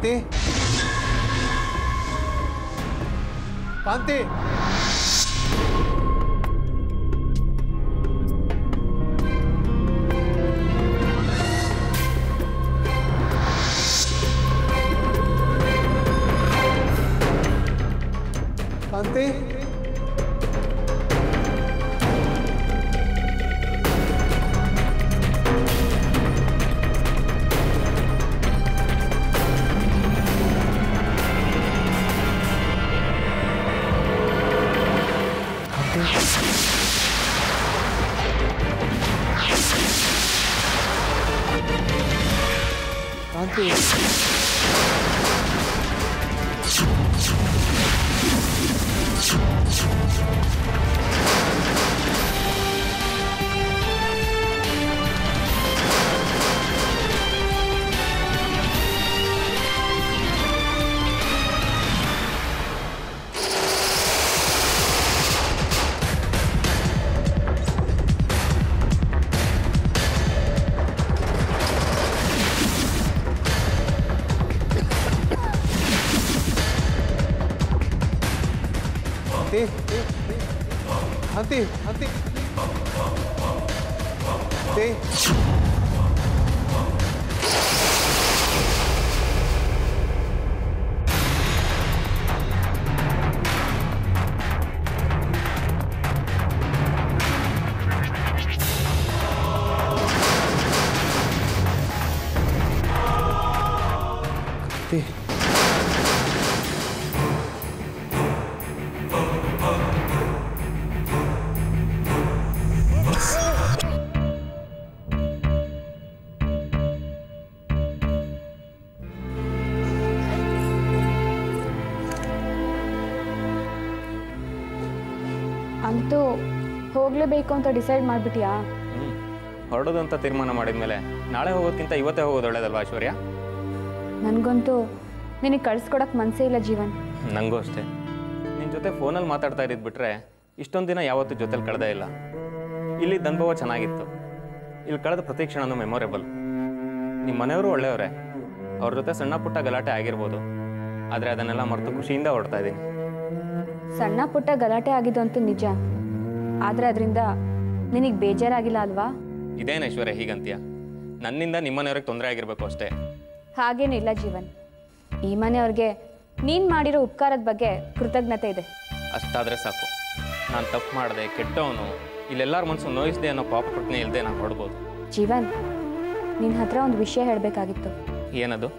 ಕಾಂತಿ ಕಾಂತಿ ಕಾಂತಿ ಕಾಂತಿ ಕಾಂತಿ ಕಾಂತಿ ಕಾಂತಿ ಕಾಂತಿ ಕಾಂತಿ ಅಂತೂ ಹೋಗಲೇಬೇಕು ಅಂತ ಡಿಸೈಡ್ ಮಾಡಿಬಿಟ್ಟಿಯಾ ಹ್ಞೂ ಹೊರಡೋದು ಅಂತ ತೀರ್ಮಾನ ಮಾಡಿದ್ಮೇಲೆ ನಾಳೆ ಹೋಗೋದಕ್ಕಿಂತ ಇವತ್ತೇ ಹೋಗೋದು ಒಳ್ಳೇದಲ್ವಾ ಐಶ್ವರ್ಯ ನನಗಂತೂ ನಿನಗೆ ಕಳಿಸ್ಕೊಡಕ್ಕೆ ಮನಸ್ಸೇ ಇಲ್ಲ ಜೀವನ್ ನನಗೂ ಅಷ್ಟೇ ನಿನ್ನ ಜೊತೆ ಫೋನಲ್ಲಿ ಮಾತಾಡ್ತಾ ಇದ್ದಿದ್ದು ಬಿಟ್ಟರೆ ಇಷ್ಟೊಂದು ದಿನ ಯಾವತ್ತೂ ಜೊತೆಲಿ ಕಳೆದೇ ಇಲ್ಲ ಇಲ್ಲಿ ಅನುಭವ ಚೆನ್ನಾಗಿತ್ತು ಇಲ್ಲಿ ಕಳೆದ ಪ್ರತಿ ಕ್ಷಣನೂ ಮೆಮೊರೇಬಲ್ ನಿಮ್ಮ ಮನೆಯವರು ಒಳ್ಳೆಯವರೇ ಅವ್ರ ಜೊತೆ ಸಣ್ಣ ಪುಟ್ಟ ಗಲಾಟೆ ಆಗಿರ್ಬೋದು ಆದರೆ ಅದನ್ನೆಲ್ಲ ಮರೆತು ಖುಷಿಯಿಂದ ಹೊರಡ್ತಾ ಇದ್ದೀನಿ ಸಣ್ಣ ಪುಟ್ಟ ಗಲಾಟೆ ಆಗಿದ್ದು ಅಂತೂ ನಿಜ ಆದರೆ ಅದರಿಂದ ನಿನಗೆ ಬೇಜಾರಾಗಿಲ್ಲ ಅಲ್ವಾ ಇದೇನು ಐಶ್ವರ್ಯ ಹೀಗಂತೀಯ ನನ್ನಿಂದ ನಿಮ್ಮನೆಯವ್ರಿಗೆ ತೊಂದರೆ ಆಗಿರಬೇಕು ಅಷ್ಟೇ ಹಾಗೇನಿಲ್ಲ ಜೀವನ್ ಈ ಮನೆಯವ್ರಿಗೆ ನೀನು ಮಾಡಿರೋ ಉಪಕಾರದ ಬಗ್ಗೆ ಕೃತಜ್ಞತೆ ಇದೆ ಅಷ್ಟಾದರೆ ಸಾಕು ನಾನು ತಪ್ಪು ಮಾಡಿದೆ ಕೆಟ್ಟವನು ಇಲ್ಲೆಲ್ಲರ ಮನಸ್ಸು ನೋಯಿಸಿದೆ ಅನ್ನೋ ಪಾಪ ಪ್ರಜ್ಞೆ ಇಲ್ಲದೆ ನಾನು ಹೊಡ್ಬೋದು ಜೀವನ್ ನಿನ್ನ ಹತ್ರ ಒಂದು ವಿಷಯ ಹೇಳಬೇಕಾಗಿತ್ತು ಏನದು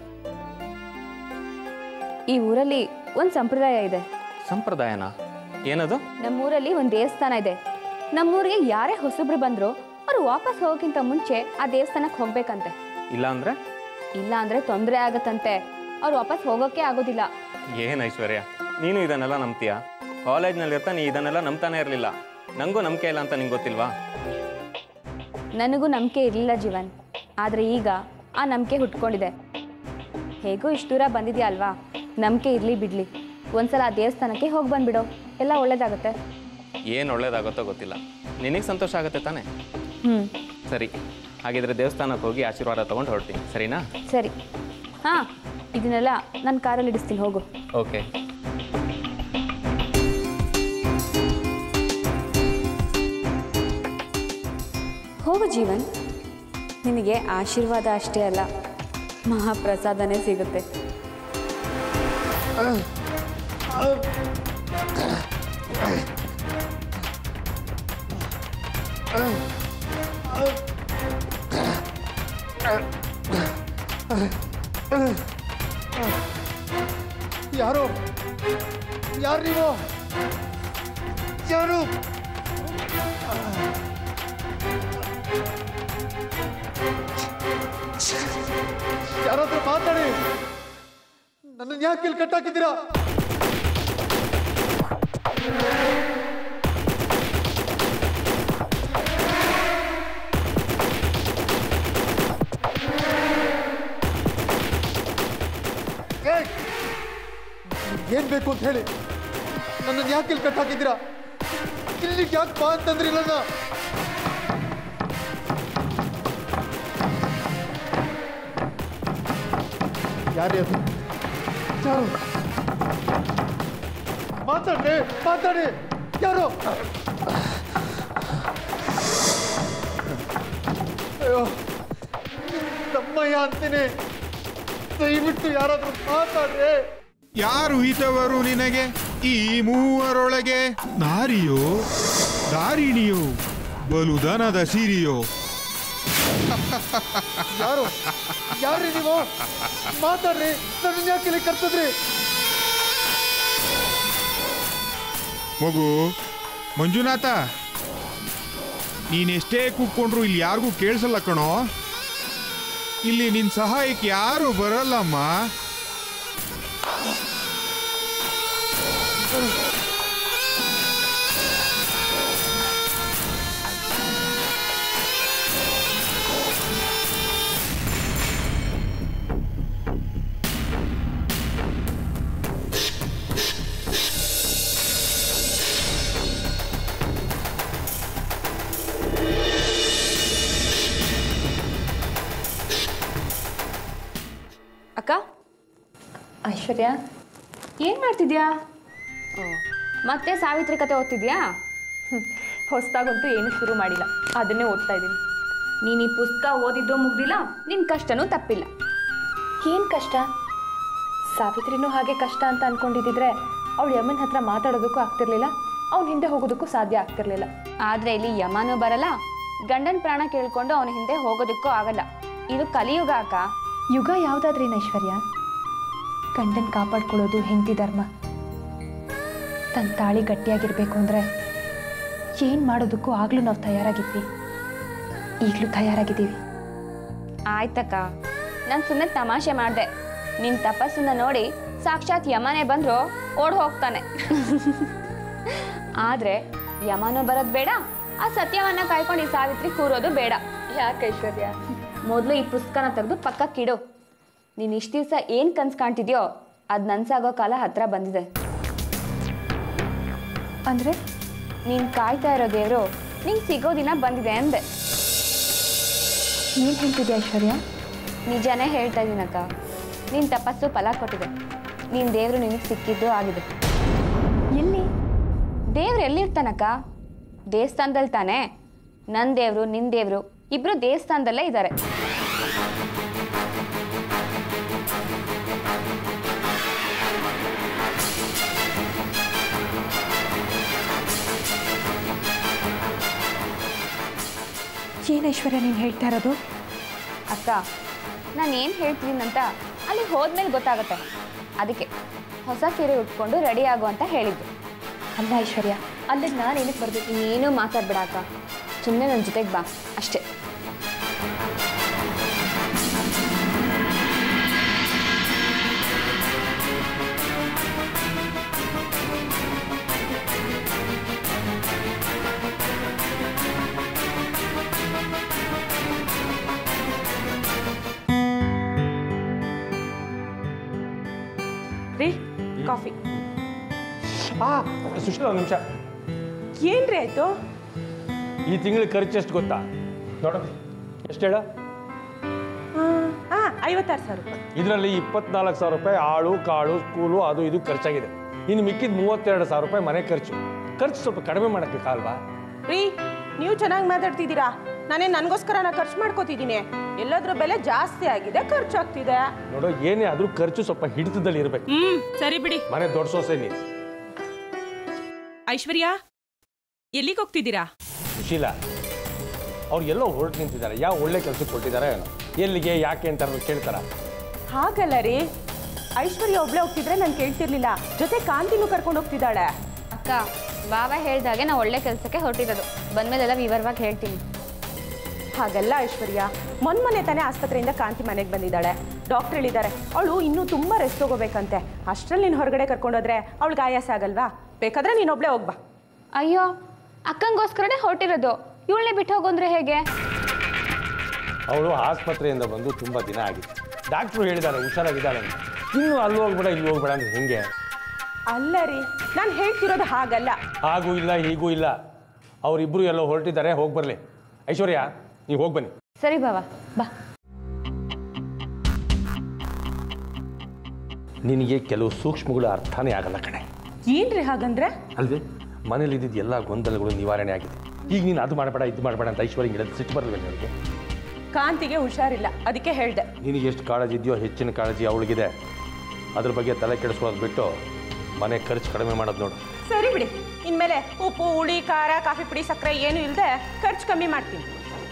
ಈ ಊರಲ್ಲಿ ಒಂದು ಸಂಪ್ರದಾಯ ಇದೆ ಸಂಪ್ರದಾಯನ ಏನದು ನಮ್ಮೂರಲ್ಲಿ ಒಂದು ದೇವಸ್ಥಾನ ಇದೆ ನಮ್ಮೂರಿಗೆ ಯಾರೇ ಹೊಸಬ್ರು ಬಂದ್ರು ಅವ್ರು ವಾಪಸ್ ಹೋಗೋಕ್ಕಿಂತ ಮುಂಚೆ ಆ ದೇವಸ್ಥಾನಕ್ಕೆ ಹೋಗ್ಬೇಕಂತೆ ಇಲ್ಲ ಅಂದರೆ ಇಲ್ಲ ಅಂದ್ರೆ ತೊಂದರೆ ಆಗತ್ತಂತೆ ಅವ್ರು ವಾಪಸ್ ಹೋಗೋಕೆ ಆಗೋದಿಲ್ಲ ಏನು ಐಶ್ವರ್ಯ ನೀನು ಇದನ್ನೆಲ್ಲ ನಂಬ್ತೀಯಾ ಕಾಲೇಜ್ನಲ್ಲಿ ಇರ್ತಾ ನೀ ಇದನ್ನೆಲ್ಲ ನಂಬ್ತಾನೆ ಇರಲಿಲ್ಲ ನನಗೂ ನಂಬಿಕೆ ಇಲ್ಲ ಅಂತ ನಿಂಗೆ ಗೊತ್ತಿಲ್ವಾ ನನಗೂ ನಂಬಿಕೆ ಇರಲಿಲ್ಲ ಜೀವನ್ ಆದರೆ ಈಗ ಆ ನಂಬಿಕೆ ಹುಟ್ಕೊಂಡಿದೆ ಹೇಗೂ ಇಷ್ಟು ದೂರ ಬಂದಿದ್ಯಾ ಅಲ್ವಾ ನಂಬಿಕೆ ಇರಲಿ ಬಿಡಲಿ ಒಂದ್ಸಲ ಆ ದೇವಸ್ಥಾನಕ್ಕೆ ಹೋಗಿ ಬಂದ್ಬಿಡು ಎಲ್ಲ ಒಳ್ಳೇದಾಗುತ್ತೆ ಏನು ಒಳ್ಳೇದಾಗುತ್ತೋ ಗೊತ್ತಿಲ್ಲ ನಿನಗೆ ಸಂತೋಷ ಆಗುತ್ತೆ ತಾನೇ ಹ್ಞೂ ಸರಿ ಹಾಗಿದ್ರೆ ದೇವಸ್ಥಾನಕ್ಕೆ ಹೋಗಿ ಆಶೀರ್ವಾದ ತೊಗೊಂಡು ಹೊರಡ್ತೀನಿ ಸರಿನಾ ಸರಿ ಹಾಂ ಇದನ್ನೆಲ್ಲ ನನ್ನ ಕಾರಲ್ಲಿ ಇಡಿಸ್ತೀನಿ ಹೋಗು ಓಕೆ ಹೋಗು ಜೀವನ್ ನಿನಗೆ ಆಶೀರ್ವಾದ ಅಷ್ಟೇ ಅಲ್ಲ ಮಹಾಪ್ರಸಾದನೇ ಸಿಗುತ್ತೆ ಯಾರು ಯಾರು ನೀವು ಯಾರು ಯಾರಾದ್ರೂ ಮಾತಾಡಿ ನನ್ನನ್ನು ಯಾಕೆ ಇಲ್ಲಿ ಕಟ್ಟಾಕಿದ್ದೀರಾ ಏಯ್! ಏನ್ ಬೇಕು ಅಂತ ಹೇಳಿ ನನ್ನನ್ನು ಯಾಕೆ ಇಲ್ಲಿ ಕಟ್ಟಾಕಿದ್ದೀರಾ ಇಲ್ಲಿಗೆ ಯಾಕೆ ಬಾ ಅಂತಂದ್ರಿ ನನ್ನ ಯಾರೇ ಅದು ಯಾರು ಮಾತಾಡ್ರಿ ಮಾತಾಡಿ ಯಾರು ಅಯ್ಯೋ ತಮ್ಮಯ್ಯ ಅಂತೀನಿ ದಯವಿಟ್ಟು ಯಾರಾದ್ರೂ ಮಾತಾಡ್ರಿ ಯಾರು ಹಿತವರು ನಿನಗೆ ಈ ಮೂವರೊಳಗೆ ನಾರಿಯೋ ದಾರಿಣಿಯೋ ಬಲು ದನದ ಸಿರಿಯೋ ಯಾರು ಯಾರ್ರಿ ನೀವು ಮಾತಾಡ್ರಿ ನನ್ನ ಯಾಕೆ ಇಲ್ಲಿ ಕರ್ತದ್ರಿ ಮಗು ಮಂಜುನಾಥ ನೀನೆಷ್ಟೇ ಕೂತ್ಕೊಂಡ್ರು ಇಲ್ಲಿ ಯಾರಿಗೂ ಕೇಳಿಸಲ್ಲ ಕಣೋ ಇಲ್ಲಿ ನಿನ್ ಸಹಾಯಕ್ಕೆ ಯಾರು ಬರಲ್ಲಮ್ಮ ಅಕ್ಕ ಐಶ್ವರ್ಯ ಏನು ಮಾಡ್ತಿದ್ಯಾ ಓ ಮತ್ತೆ ಸಾವಿತ್ರಿ ಕತೆ ಓದ್ತಿದ್ಯಾ ಹೊಸ್ದಾಗಂತೂ ಏನು ಶುರು ಮಾಡಿಲ್ಲ ಅದನ್ನೇ ಓದ್ತಾ ಇದ್ದೀನಿ ನೀನು ಈ ಪುಸ್ತಕ ಓದಿದ್ದು ಮುಗ್ದಿಲ್ಲ ನಿನ್ನ ಕಷ್ಟನೂ ತಪ್ಪಿಲ್ಲ ಏನು ಕಷ್ಟ ಸಾವಿತ್ರಿನೂ ಹಾಗೆ ಕಷ್ಟ ಅಂತ ಅನ್ಕೊಂಡಿದ್ದಿದ್ರೆ ಅವಳು ಯಮನ್ ಹತ್ರ ಮಾತಾಡೋದಕ್ಕೂ ಆಗ್ತಿರ್ಲಿಲ್ಲ ಅವ್ನ ಹಿಂದೆ ಹೋಗೋದಕ್ಕೂ ಸಾಧ್ಯ ಆಗ್ತಿರ್ಲಿಲ್ಲ ಆದರೆ ಇಲ್ಲಿ ಯಮನೂ ಬರಲ್ಲ ಗಂಡನ ಪ್ರಾಣ ಕೇಳ್ಕೊಂಡು ಅವನ ಹಿಂದೆ ಹೋಗೋದಕ್ಕೂ ಆಗಲ್ಲ ಇದು ಕಲಿಯುಗ ಅಕ್ಕ ಯುಗ ಯಾವುದಾದ್ರೇನು ಐಶ್ವರ್ಯ ಗಂಡನ್ ಕಾಪಾಡ್ಕೊಳ್ಳೋದು ಹೆಂಡತಿ ಧರ್ಮ ತನ್ನ ತಾಳಿ ಗಟ್ಟಿಯಾಗಿರ್ಬೇಕು ಅಂದರೆ ಏನು ಮಾಡೋದಕ್ಕೂ ಆಗಲೂ ನಾವು ತಯಾರಾಗಿದ್ವಿ ಈಗಲೂ ತಯಾರಾಗಿದ್ದೀವಿ ಆಯ್ತಕ್ಕ ನಾನು ಸುಮ್ಮನೆ ತಮಾಷೆ ಮಾಡಿದೆ ನಿನ್ನ ತಪಸ್ಸನ್ನ ನೋಡಿ ಸಾಕ್ಷಾತ್ ಯಮನೇ ಬಂದ್ರು ಓಡ್ ಹೋಗ್ತಾನೆ ಆದ್ರೆ ಯಮನೂ ಬರೋದು ಬೇಡ ಆ ಸತ್ಯವನ್ನ ಕಾಯ್ಕೊಂಡು ಈ ಸಾವಿತ್ರಿ ಕೂರೋದು ಬೇಡ ಯಾಕೆ ಐಶ್ವರ್ಯ ಮೊದಲು ಈ ಪುಸ್ತಕನ ತೆಗೆದು ಪಕ್ಕಕ್ಕಿಡು ನೀನು ಇಷ್ಟು ದಿವಸ ಏನು ಕನ್ಸು ಕಾಣ್ತಿದ್ಯೋ ಅದು ನನ್ಸಾಗೋ ಕಾಲ ಹತ್ರ ಬಂದಿದೆ ಅಂದರೆ ನೀನು ಕಾಯ್ತಾ ಇರೋ ದೇವರು ನಿಂಗೆ ಸಿಗೋ ದಿನ ಬಂದಿದೆ ಅಂದೆ ಏನು ಹೇಳ್ತಿದ್ಯಾ ಐಶ್ವರ್ಯ ನಿಜನೇ ಹೇಳ್ತಾ ಇದ್ದೀನಕ್ಕ ನಿನ್ನ ತಪಸ್ಸು ಫಲ ಕೊಟ್ಟಿದೆ ನಿನ್ನ ದೇವರು ನಿನಗೆ ಸಿಕ್ಕಿದ್ದು ಆಗಿದೆ ಎಲ್ಲಿ ದೇವ್ರು ಎಲ್ಲಿರ್ತಾನಕ್ಕ ದೇವಸ್ಥಾನದಲ್ಲಿ ತಾನೇ ನನ್ನ ದೇವರು ನಿನ್ನ ದೇವರು ಇಬ್ರು ದೇವಸ್ಥಾನದಲ್ಲೇ ಇದ್ದಾರೆ ಏನು ಐಶ್ವರ್ಯ ನೀನು ಹೇಳ್ತಾ ಇರೋದು ಅಕ್ಕ ನಾನು ಏನು ಹೇಳ್ತೀನಿ ಅಂತ ಅಲ್ಲಿ ಹೋದ್ಮೇಲೆ ಗೊತ್ತಾಗುತ್ತೆ ಅದಕ್ಕೆ ಹೊಸ ಸೀರೆ ಉಟ್ಕೊಂಡು ರೆಡಿ ಆಗು ಅಂತ ಹೇಳಿದ್ದು ಅಲ್ಲ ಐಶ್ವರ್ಯ ಅಲ್ಲಿಗೆ ನಾನು ಏನಕ್ಕೆ ಬರಬೇಕು ನೀನು ಮಾತಾಡ್ಬೇಡ ಅಕ್ಕ ಸುಮ್ಮನೆ ನನ್ನ ಜೊತೆಗೆ ಬಾ ಅಷ್ಟೇ ರೀ ಕಾಫಿ ಆ ಸುಶೀಲ ಒಂದು ನಿಮಿಷ ಏನ್ರಿ ಆಯ್ತು ಈ ತಿಂಗಳ ಖರ್ಚು ಎಷ್ಟು ಗೊತ್ತಾ ನೋಡು ಎಷ್ಟು ಹೇಳ ಹಾಂ ಐವತ್ತಾರು ಸಾವಿರ ರೂಪಾಯಿ ಇದರಲ್ಲಿ ಇಪ್ಪತ್ನಾಲ್ಕು ಸಾವಿರ ರೂಪಾಯಿ ಆಳು ಕಾಳು ಸ್ಕೂಲು ಅದು ಇದು ಖರ್ಚಾಗಿದೆ ಇನ್ನು ಮಿಕ್ಕಿದ ಮೂವತ್ತೆರಡು ಸಾವಿರ ರೂಪಾಯಿ ಮನೆ ಖರ್ಚು ಖರ್ಚು ಸ್ವಲ್ಪ ಕಡಿಮೆ ಮಾಡೋಕ್ಕಾಗಲ್ವಾ ರೀ ನೀವು ಚೆನ್ನಾಗಿ ಮಾತಾಡ್ತಿದ್ದೀರಾ ನಾನೇ ನನಗೋಸ್ಕರ ನಾ ಖರ್ಚು ಮಾಡ್ಕೋತಿದ್ದೀನಿ ಎಲ್ಲದ್ರ ಬೆಲೆ ಜಾಸ್ತಿ ಆಗಿದೆ ಖರ್ಚಾಗ್ತಿದೆ ನೋಡು ಏನೇ ಆದರೂ ಖರ್ಚು ಸ್ವಲ್ಪ ಹಿಡಿತದಲ್ಲಿ ಇರಬೇಕು ಹ್ಮ್ ಸರಿ ಬಿಡಿ ಮನೆ ದೊಡ್ಡ ಸೊಸೆ ನೀನು ಐಶ್ವರ್ಯ ಎಲ್ಲಿಗೆ ಹೋಗ್ತಿದ್ದೀರಾ ಸುಶೀಲ ಅವ್ರು ಎಲ್ಲೋ ಹೊರಟು ನಿಂತಿದ್ದಾರೆ ಯಾವ ಒಳ್ಳೆ ಕೆಲಸಕ್ಕೆ ಕೊಟ್ಟಿದ್ದಾರೆ ಏನೋ ಎಲ್ಲಿಗೆ ಯಾಕೆ ಅಂತ ಅವ್ರು ಕೇಳ್ತಾರ ಹಾಗಲ್ಲ ರೀ ಐಶ್ವರ್ಯ ಒಬ್ಳೆ ಹೋಗ್ತಿದ್ರೆ ನಾನು ಕೇಳ್ತಿರ್ಲಿಲ್ಲ ಜೊತೆ ಕಾಂತಿನೂ ಕರ್ಕೊಂಡು ಹೋಗ್ತಿದ್ದಾಳೆ ಅಕ್ಕ ಬಾವ ಹೇಳ್ದಾಗೆ ನಾವು ಒಳ್ಳೆ ಕೆಲಸಕ್ಕೆ ಹೊರಟಿರೋದು ಬಂದ್ಮೇಲೆಲ್ಲ ವಿವರವಾಗಿ ಹೇಳ್ತೀನಿ ಹಾಗಲ್ಲ ಐಶ್ವರ್ಯ ಮೊನ್ಮೊನ್ನೆ ತಾನೇ ಆಸ್ಪತ್ರೆಯಿಂದ ಕಾಂತಿ ಮನೆಗೆ ಬಂದಿದ್ದಾಳೆ ಡಾಕ್ಟರ್ ಹೇಳಿದ್ದಾರೆ ಅವಳು ಇನ್ನೂ ತುಂಬ ರೆಸ್ಟ್ ತಗೋಬೇಕಂತೆ ಅಷ್ಟರಲ್ಲಿ ನೀನು ಹೊರಗಡೆ ಕರ್ಕೊಂಡೋದ್ರೆ ಅವಳಿಗೆ ಆಯಾಸ ಆಗಲ್ವಾ ಬೇಕಾದ್ರೆ ನೀನೊಬ್ಳೆ ಹೋಗ್ಬಾ ಅಯ್ಯೋ ಅಕ್ಕಂಗೋಸ್ಕರನೇ ಹೊರಟಿರೋದು ಇವಳನ್ನೇ ಬಿಟ್ಟು ಹೋಗಂದ್ರೆ ಹೇಗೆ ಅವಳು ಆಸ್ಪತ್ರೆಯಿಂದ ಬಂದು ತುಂಬ ದಿನ ಆಗಿದೆ ಡಾಕ್ಟ್ರು ಹೇಳಿದ್ದಾರೆ ಹುಷಾರಾಗಿದ್ದಾಳೆ ಅಂತ ಇನ್ನು ಅಲ್ಲಿ ಹೋಗ್ಬೇಡ ಇಲ್ಲಿ ಹೋಗ್ಬೇಡ ಅಂದ್ರೆ ಹೆಂಗೆ ಅಲ್ಲ ರೀ ನಾನು ಹೇಳ್ತಿರೋದು ಹಾಗಲ್ಲ ಹಾಗೂ ಇಲ್ಲ ಹೀಗೂ ಇಲ್ಲ ಅವರಿಬ್ಬರು ಎಲ್ಲೋ ಹೊರಟಿದ್ದಾರೆ ಹೋಗಿ ಬರಲಿ ಐಶ್ವರ್ಯ ನೀವು ಹೋಗಿ ಬನ್ನಿ ಸರಿ ಬಾವ ಬಾ ನಿನಗೆ ಕೆಲವು ಸೂಕ್ಷ್ಮಗಳು ಅರ್ಥನೇ ಆಗಲ್ಲ ಕಣೆ ಏನ್ರಿ ಹಾಗಂದ್ರೆ ಅಲ್ವೇ ಮನೇಲಿ ಇದ್ದಿದ್ದು ಎಲ್ಲ ಗೊಂದಲಗಳು ನಿವಾರಣೆ ಆಗಿದೆ ಈಗ ನೀನು ಅದು ಮಾಡಬೇಡ ಇದು ಮಾಡಬೇಡ ಅಂತ ಐಶ್ವರ್ಯ ಹೇಳೋದು ಸಿಟ್ಟು ಬರಲ್ವೇ ನನಗೆ ಕಾಂತಿಗೆ ಹುಷಾರಿಲ್ಲ ಅದಕ್ಕೆ ಹೇಳ್ದೆ ನಿನಗೆ ಎಷ್ಟು ಕಾಳಜಿ ಇದೆಯೋ ಹೆಚ್ಚಿನ ಕಾಳಜಿ ಅವಳಿಗಿದೆ ಅದ್ರ ಬಗ್ಗೆ ತಲೆ ಕೆಡಿಸ್ಕೊಳ್ಳೋದು ಬಿಟ್ಟು ಮನೆ ಖರ್ಚು ಕಡಿಮೆ ಮಾಡೋದು ನೋಡು ಸರಿ ಬಿಡಿ ಇನ್ಮೇಲೆ ಉಪ್ಪು ಹುಳಿ ಖಾರ ಕಾಫಿ ಪುಡಿ ಸಕ್ಕರೆ ಏನು ಇಲ್ಲದೆ ಖರ್ಚು ಕಮ್ಮಿ ಮಾಡ್ತೀನಿ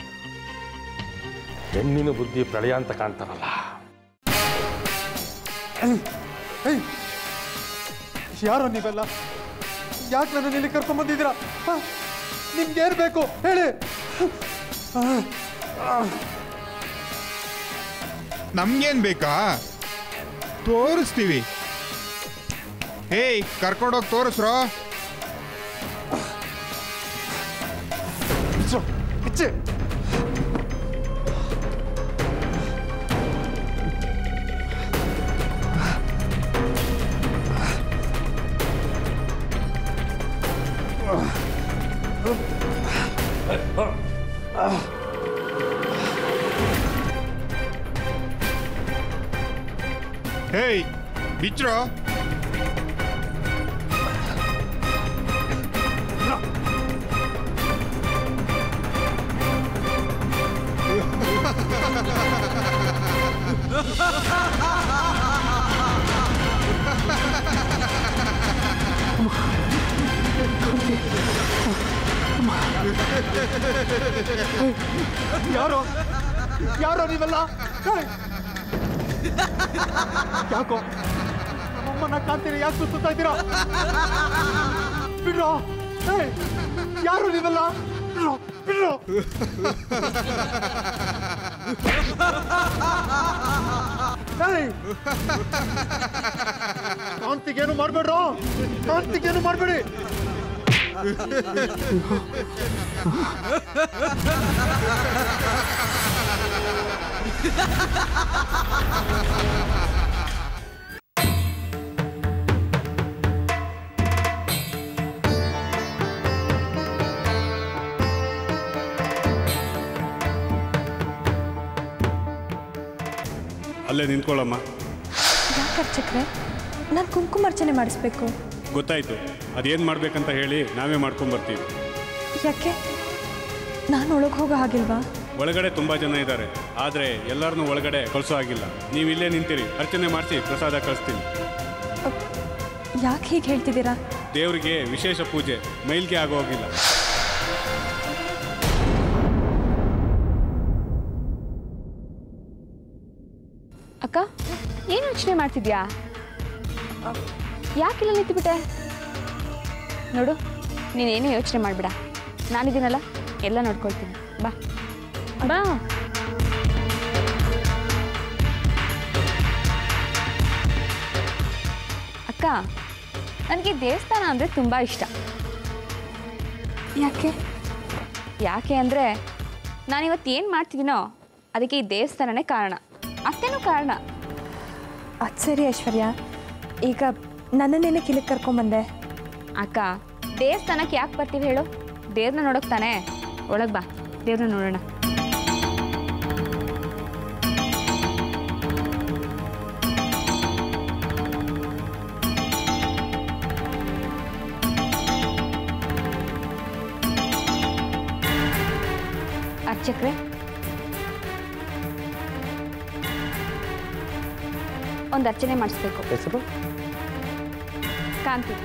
ಹೆಣ್ಣಿನ ಬುದ್ಧಿ ಪ್ರಳಯ ಅಂತ ಕಾಣ್ತಾರಲ್ಲ ಏಯ್ ಯಾರೋ ನೀವೆಲ್ಲ ಯಾಕೆ ನನ್ನ ಇಲ್ಲಿ ಕರ್ಕೊಂಡ್ ಬಂದಿದ್ದೀರಾ ಹ? ನಿಮ್ಗೇನ್ ಬೇಕು ಹೇಳಿ ನಮ್ಗೇನ್ ಬೇಕಾ ತೋರಿಸ್ತೀವಿ ಹೇಯ್ ಕರ್ಕೊಂಡೋಗಿ ತೋರಿಸ್ರೋ ಇಚ್ಛು, ಇಚ್ಛೆ ಹೇಯ್ ಬಿಚ್ರೋ ಯಾರೋ ಯಾರೋ ನೀವೆಲ್ಲ ಹೇಳಿ. ಯಾಕೋ ನಮ್ಮಮ್ಮನ ಕಾಂತಿನ ಯಾಕೆ ಸುತ್ತಾ ಇದ್ದೀರಾ ಬಿಡ್ರೋ ಏಯ್, ಯಾರು ನೀವೆಲ್ಲ ಬಿಡ್ರೋ ಬಿಡ್ರೋ ಏಯ್, ಕಾಂತಿಗೇನು ಮಾಡ್ಬೇಡ್ರೋ ಕಾಂತಿಗೇನು ಮಾಡ್ಬೇಡಿ ಅಲ್ಲೇ ನಿಂತ್ಕೊಳ್ಳಮ್ಮ ಯಾಕೆ ಅರ್ಚಕ್ರೆ ನಾನು ಕುಂಕುಮಾರ್ಚನೆ ಮಾಡಿಸ್ಬೇಕು ಗೊತ್ತಾಯ್ತು ಅದೇನು ಮಾಡ್ಬೇಕಂತ ಹೇಳಿ ನಾವೇ ಮಾಡ್ಕೊಂಬರ್ತೀವಿ ಯಾಕೆ ನಾನು ಒಳಗೆ ಹೋಗೋ ಹಾಗಿಲ್ವಾ ಒಳಗಡೆ ತುಂಬ ಜನ ಇದ್ದಾರೆ ಆದರೆ ಎಲ್ಲರನ್ನೂ ಒಳಗಡೆ ಕಳಿಸೋ ಆಗಿಲ್ಲ ನೀವು ಇಲ್ಲೇ ನಿಂತಿರಿ ಅರ್ಚನೆ ಮಾಡಿಸಿ ಪ್ರಸಾದ ಕಳಿಸ್ತೀನಿ ಯಾಕೆ ಹೀಗೆ ಹೇಳ್ತಿದ್ದೀರಾ ದೇವರಿಗೆ ವಿಶೇಷ ಪೂಜೆ ಮೈಲ್ಗೆ ಆಗೋ ಹೋಗಿಲ್ಲ ಅಕ್ಕ ಏನು ಯೋಚನೆ ಮಾಡ್ತಿದ್ಯಾ ಯಾಕಿಲ್ಲ ನಿಂತುಬಿಟ್ಟೆ ನೋಡು ನೀನೇನು ಯೋಚನೆ ಮಾಡಬೇಡ ನಾನಿದ್ದೀನಲ್ಲ ಎಲ್ಲ ನೋಡ್ಕೊಳ್ತೀನಿ ಬಾ ಬಾ ಅಕ್ಕ ನನಗೆ ದೇವಸ್ಥಾನ ಅಂದರೆ ತುಂಬ ಇಷ್ಟ ಯಾಕೆ ಯಾಕೆ ಅಂದರೆ ನಾನಿವತ್ತು ಏನು ಮಾಡ್ತಿದ್ದೀನೋ ಅದಕ್ಕೆ ಈ ದೇವಸ್ಥಾನನೇ ಕಾರಣ ಅಷ್ಟೇನೂ ಕಾರಣ ಅದು ಸರಿ ಐಶ್ವರ್ಯ ಈಗ ನನ್ನನ್ನೇನೆ ಕಿಲಿಕ್ ಕರ್ಕೊಂಬಂದೆ ಅಕ್ಕ ದೇವಸ್ಥಾನಕ್ಕೆ ಯಾಕೆ ಬರ್ತೀವಿ ಹೇಳು ದೇವ್ರನ್ನ ನೋಡೋಕೆ ತಾನೇ ಒಳಗೆ ಬಾ ದೇವ್ರನ್ನ ನೋಡೋಣ ಅರ್ಚಕ್ರೆ ಒಂದು ಅರ್ಚನೆ ಮಾಡಿಸ್ಬೇಕು ಹೆಸರು ಕಾಂತಿ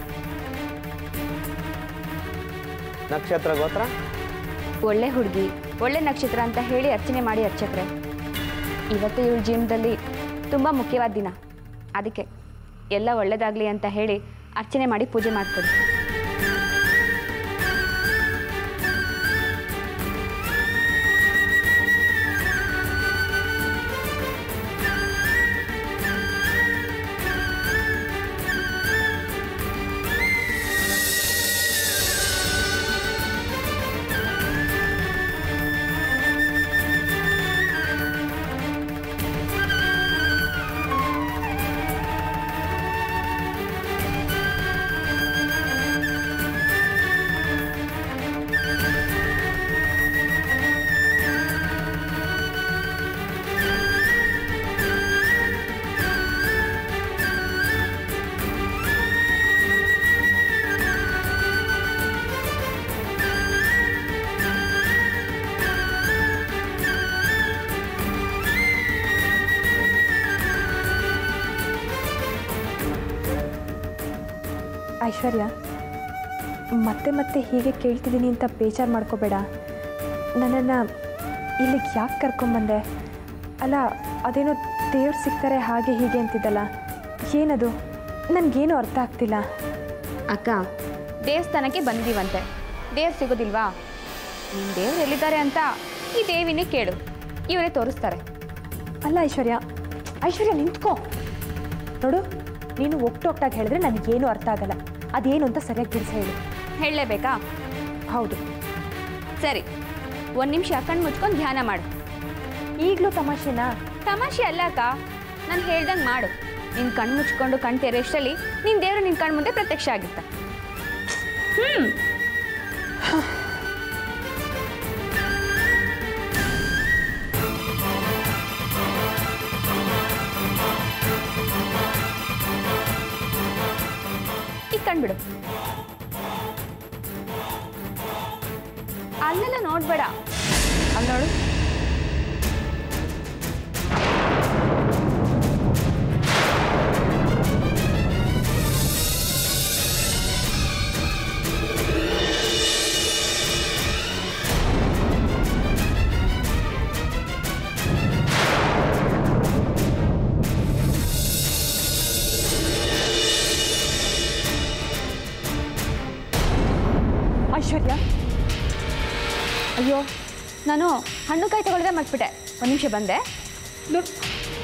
ನಕ್ಷತ್ರ ಗೋತ್ರ ಒಳ್ಳೆ ಹುಡುಗಿ ಒಳ್ಳೆ ನಕ್ಷತ್ರ ಅಂತ ಹೇಳಿ ಅರ್ಚನೆ ಮಾಡಿ ಅರ್ಚಕ್ರೆ ಇವತ್ತು ಇವಳ ಜೀವನದಲ್ಲಿ ತುಂಬ ಮುಖ್ಯವಾದ ದಿನ ಅದಕ್ಕೆ ಎಲ್ಲ ಒಳ್ಳೇದಾಗಲಿ ಅಂತ ಹೇಳಿ ಅರ್ಚನೆ ಮಾಡಿ ಪೂಜೆ ಮಾಡಿಕೊಡಿ ಐಶ್ವರ್ಯ ಮತ್ತೆ ಮತ್ತೆ ಹೀಗೆ ಕೇಳ್ತಿದ್ದೀನಿ ಅಂತ ಬೇಜಾರು ಮಾಡ್ಕೋಬೇಡ ನನ್ನನ್ನು ಇಲ್ಲಿಗೆ ಯಾಕೆ ಕರ್ಕೊಂಬಂದೆ ಅಲ್ಲ ಅದೇನೋ ದೇವ್ರು ಸಿಗ್ತಾರೆ ಹಾಗೆ ಹೀಗೆ ಅಂತಿದ್ದಲ್ಲ ಏನದು ನನಗೇನು ಅರ್ಥ ಆಗ್ತಿಲ್ಲ ಅಕ್ಕ ದೇವಸ್ಥಾನಕ್ಕೆ ಬಂದಿದ್ದೀವಂತೆ ದೇವ್ರು ಸಿಗೋದಿಲ್ವಾ ನಿಮ್ಮ ದೇವ್ರು ಎಲ್ಲಿದ್ದಾರೆ ಅಂತ ಈ ದೇವಿನೇ ಕೇಳು ಇವರೇ ತೋರಿಸ್ತಾರೆ ಅಲ್ಲ ಐಶ್ವರ್ಯ ಐಶ್ವರ್ಯ ನಿಂತ್ಕೋ ನೋಡು ನೀನು ಒಕ್ಟೊಕ್ಟಾಗಿ ಹೇಳಿದ್ರೆ ನನಗೇನು ಅರ್ಥ ಆಗಲ್ಲ ಅದೇನು ಅಂತ ಸರಿಯಾಗಿ ತಿಳಿಸಿ ಹೇಳು ಹೇಳಲೇಬೇಕಾ ಹೌದು ಸರಿ ಒಂದು ನಿಮಿಷ ಕಣ್ಣು ಮುಚ್ಕೊಂಡು ಧ್ಯಾನ ಮಾಡು ಈಗಲೂ ತಮಾಷೆನಾ ತಮಾಷೆ ಅಲ್ಲ ಅಕ್ಕ ನಾನು ಹೇಳ್ದಂಗೆ ಮಾಡು ನಿನ್ನ ಕಣ್ಣು ಮುಚ್ಕೊಂಡು ಕಣ್ ತೆರೆಯಷ್ಟರಲ್ಲಿ ನಿನ್ನ ದೇವರು ನಿನ್ನ ಕಣ್ಣು ಮುಂದೆ ಪ್ರತ್ಯಕ್ಷ ಆಗಿತ್ತ ಹ್ಞೂ ಈಗ ಕಣ್ಬಿಡು ಅಲ್ಲೆಲ್ಲ ನೋಡ್ಬೇಡ ಅಲ್ಲಿ ನೋಡು ಐಶ್ವರ್ಯ ಅಯ್ಯೋ ನಾನು ಹಣ್ಣು ಕಾಯಿ ತಗೊಳ್ದೆ ಮರ್ತ್ಬಿಟ್ಟೆ ಒಂದು ನಿಮಿಷ ಬಂದೆ ನೋಡ್